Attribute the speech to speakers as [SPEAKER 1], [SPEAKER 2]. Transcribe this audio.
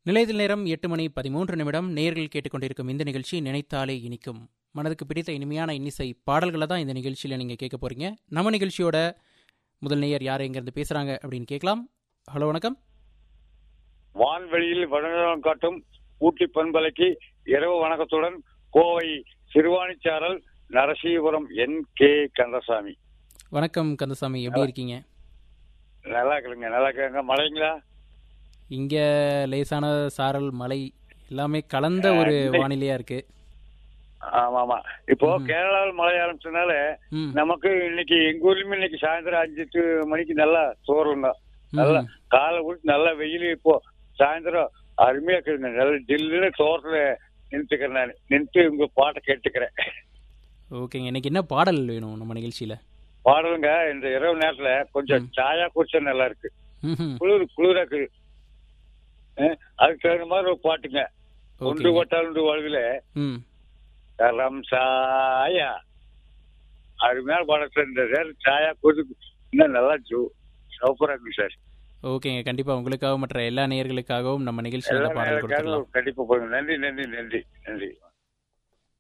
[SPEAKER 1] நிலையத்தில் நேரம் எட்டு மணி பதிமூன்று நிமிடம் நேர்கள் கேட்டுக்கொண்டிருக்கும் இந்த நிகழ்ச்சி நினைத்தாலே இனிக்கும் மனதுக்கு பிடித்த இனிமையான இன்னிசை பாடல்களை தான் இந்த நிகழ்ச்சியில் நீங்கள் கேட்க போறீங்க நம்ம நிகழ்ச்சியோட முதல் நேயர் யார் எங்கேருந்து பேசுகிறாங்க அப்படின்னு கேட்கலாம் ஹலோ வணக்கம்
[SPEAKER 2] வான்வெளியில் வடநிலம் காட்டும் ஊட்டி பண்பலைக்கு இரவு வணக்கத்துடன் கோவை சிறுவாணிச்சாரல் நரசீபுரம் என் கே கந்தசாமி
[SPEAKER 1] வணக்கம் கந்தசாமி எப்படி இருக்கீங்க
[SPEAKER 2] நல்லா இருக்குங்க நல்லா இருக்குங்க மழைங்களா
[SPEAKER 1] இங்கே லேசான சாரல் மழை எல்லாமே கலந்த ஒரு வானிலையாக இருக்கு
[SPEAKER 2] ஆமா ஆமா இப்போ
[SPEAKER 1] ம்.
[SPEAKER 2] கேரளாவில் மழை ஆரம்பிச்சதுனால
[SPEAKER 1] ம்
[SPEAKER 2] நமக்கு இன்னைக்கு எங்க ஊர்லயுமே இன்னைக்கு சாயந்தரம் அஞ்சு எட்டு மணிக்கு நல்லா சோறுங்க நல்லா
[SPEAKER 1] ம்.
[SPEAKER 2] காலை விட்டு நல்லா வெயில் இப்போ சாயந்தரம் அருமையா இருக்குதுங்க நல்ல ஜில்லுன்னு சோறுல நின்றுக்கிறேன் நான் நின்று உங்க பாட்டை கேட்டுக்கிறேன்
[SPEAKER 1] ஓகேங்க இன்னைக்கு என்ன பாடல் வேணும் நம்ம நிகழ்ச்சியில்
[SPEAKER 2] பாடலுங்க இந்த இரவு நேரத்துல கொஞ்சம்
[SPEAKER 1] ம்.
[SPEAKER 2] சாயா குடிச்சா நல்லா இருக்கு
[SPEAKER 1] ம்
[SPEAKER 2] குளிர் குளிரா இருக்குது அஹ், அதுக்கு தகுந்த மாதிரி ஒரு பாட்டுங்க ஒன்று
[SPEAKER 1] ஓகேங்க
[SPEAKER 2] கொட்டாலுண்டு வாழ்வில்
[SPEAKER 1] ம்
[SPEAKER 2] கரம் சாயா அருமையான பாடத்துல இந்த நேரம் சாயா குடி இன்னும் நல்லா ஜூ சூப்பரா இருக்கு சார்
[SPEAKER 1] ஓகேங்க கண்டிப்பாக உங்களுக்காகவும் மற்ற எல்லா நேயர்களுக்காகவும் நம்ம நிகழ்ச்சியில்
[SPEAKER 2] எல்லா
[SPEAKER 1] பாடல்
[SPEAKER 2] நேரக்காரும்
[SPEAKER 1] கொடுத்துடலாம்
[SPEAKER 2] கண்டிப்பா போடுங்க நன்றி நன்றி நன்றி நன்றி